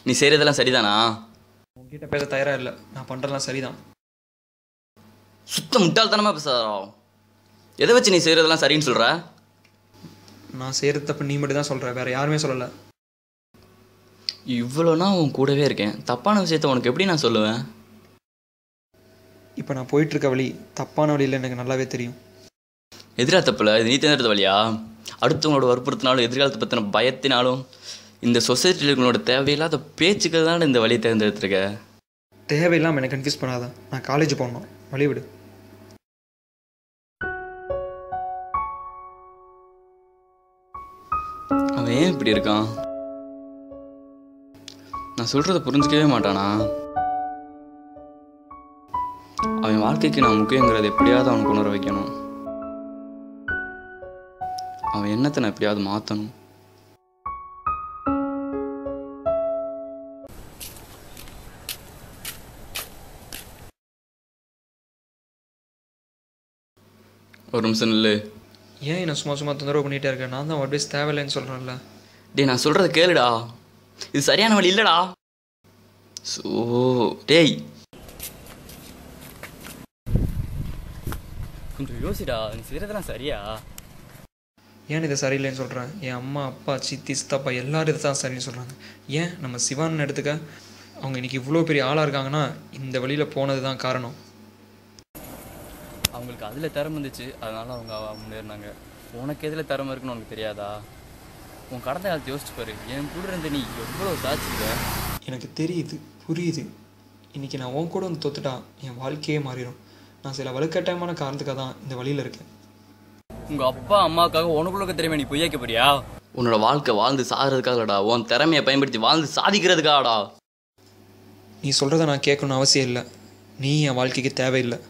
நீ செய்கிறதெல்லாம் சரிதானா உங்ககிட்ட பேச தயாராக இல்லை நான் பண்ணுறதெல்லாம் சரிதான் சுத்த முட்டாள்தனமாக பேசாதா எதை வச்சு நீ செய்கிறதெல்லாம் சரின்னு சொல்கிற நான் செய்கிறது தப்பு நீ மட்டும் தான் சொல்கிற வேறு யாருமே சொல்லலை இவ்வளோனா உன் கூடவே இருக்கேன் தப்பான விஷயத்த உனக்கு எப்படி நான் சொல்லுவேன் இப்போ நான் போயிட்டுருக்க வழி தப்பான வழியில் எனக்கு நல்லாவே தெரியும் எதிரா தப்பில்ல இது நீ தேர்ந்தெடுத்த வழியா அடுத்தவங்களோட வற்புறுத்தினாலும் எதிர்காலத்தை பற்றின பயத்தினாலும் இந்த சொசைட்டியில் உங்களோட தேவையில்லாத பேச்சுக்கள் தான் இந்த வழியை தேர்ந்தெடுத்திருக்க தேவையில்லாமல் என்னை கன்ஃபியூஸ் பண்ணாத நான் காலேஜ் போகணும் வழி விடு அவன் ஏன் இப்படி இருக்கான் நான் சொல்கிறத புரிஞ்சிக்கவே மாட்டானா அவன் வாழ்க்கைக்கு நான் முக்கியங்கிறத எப்படியாவது அவனுக்கு உணர வைக்கணும் அவன் எண்ணத்தை நான் எப்படியாவது மாற்றணும் ஒரு நிமிஷம் இல்லை ஏன் என்னை சும்மா சும்மா தொந்தரவு பண்ணிகிட்டே இருக்கேன் நான் தான் அட்வைஸ் தேவையில்லைன்னு சொல்கிறேன்ல டேய் நான் சொல்கிறத கேளுடா இது சரியான வழி இல்லைடா ஸோ டேய் கொஞ்சம் யோசிடா நீ செய்கிறதெல்லாம் சரியா ஏன் இதை சரியில்லைன்னு சொல்கிறேன் என் அம்மா அப்பா சித்தி சித்தப்பா எல்லாரும் இதை தான் சரின்னு சொல்கிறாங்க ஏன் நம்ம சிவான்னு எடுத்துக்க அவங்க இன்னைக்கு இவ்வளோ பெரிய ஆளாக இருக்காங்கன்னா இந்த வழியில் போனது தான் காரணம் அவங்களுக்கு அதில் திறமை இருந்துச்சு அதனால அவங்க அவ- முன்னேறினாங்க உனக்கு எதில் திறமை இருக்குன்னு உனக்கு தெரியாதா உன் கடந்த காலத்தை யோசிச்சு பாரு என் கூட இருந்த நீ எவ்வளோ சாட்சிக்க எனக்கு தெரியுது புரியுது இன்னைக்கு நான் உன் கூட வந்து தொத்துட்டா என் வாழ்க்கையே மாறிடும் நான் சில வலுக்கட்டாயமான காரணத்துக்காக தான் இந்த வழியில் இருக்கேன் உங்கள் அப்பா அம்மாவுக்காக உனக்குள்ள திறமை நீ பொய்யாக்க போறியா உன்னோட வாழ்க்கை வாழ்ந்து சாகிறதுக்காகடா உன் திறமையை பயன்படுத்தி வாழ்ந்து சாதிக்கிறதுக்காகடா நீ சொல்கிறத நான் கேட்கணும்னு அவசியம் இல்லை நீ என் வாழ்க்கைக்கு தேவையில்லை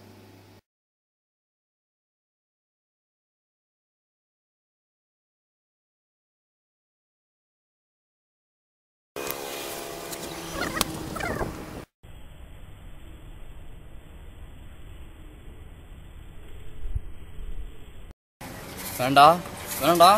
வேண்டா வேணாண்டா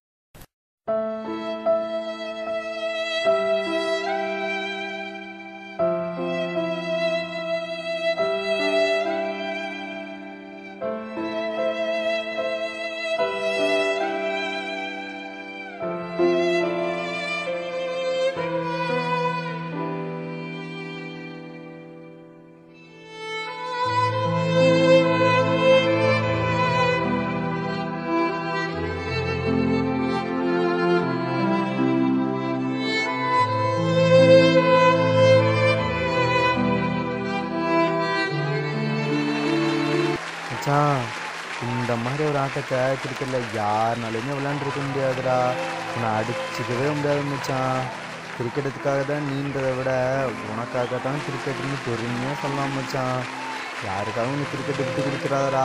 மச்சான் இந்த மாதிரி ஒரு ஆட்டத்தை கிரிக்கெட்டில் யாருனாலையுமே விளையாண்டுருக்க முடியாதுடா உன்னை அடிச்சுக்கவே முடியாது மச்சான் கிரிக்கெட்டுக்காக தான் நீன்றதை விட உனக்காக தான் கிரிக்கெட்டுன்னு பெருமையாக சொல்லலாம் மச்சான் யாருக்காகவும் நீ கிரிக்கெட் விட்டு கொடுத்துறாதடா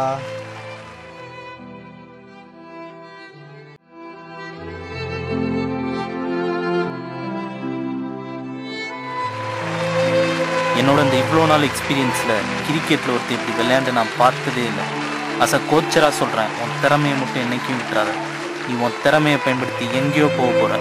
என்னோட இந்த இவ்வளோ நாள் எக்ஸ்பீரியன்ஸில் கிரிக்கெட்டில் ஒருத்தர் இப்படி விளையாண்டு நான் பார்த்ததே இல்லை அஸ் அ கோச்சராக சொல்கிறேன் உன் திறமையை மட்டும் என்னைக்கும் விட்டுறாத நீ உன் திறமையை பயன்படுத்தி எங்கேயோ போக போகிற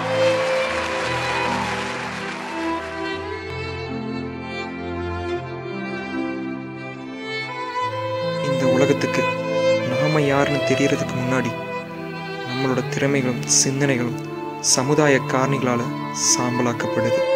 இந்த உலகத்துக்கு நாம யாருன்னு தெரியறதுக்கு முன்னாடி நம்மளோட திறமைகளும் சிந்தனைகளும் சமுதாய காரணிகளால் சாம்பலாக்கப்படுது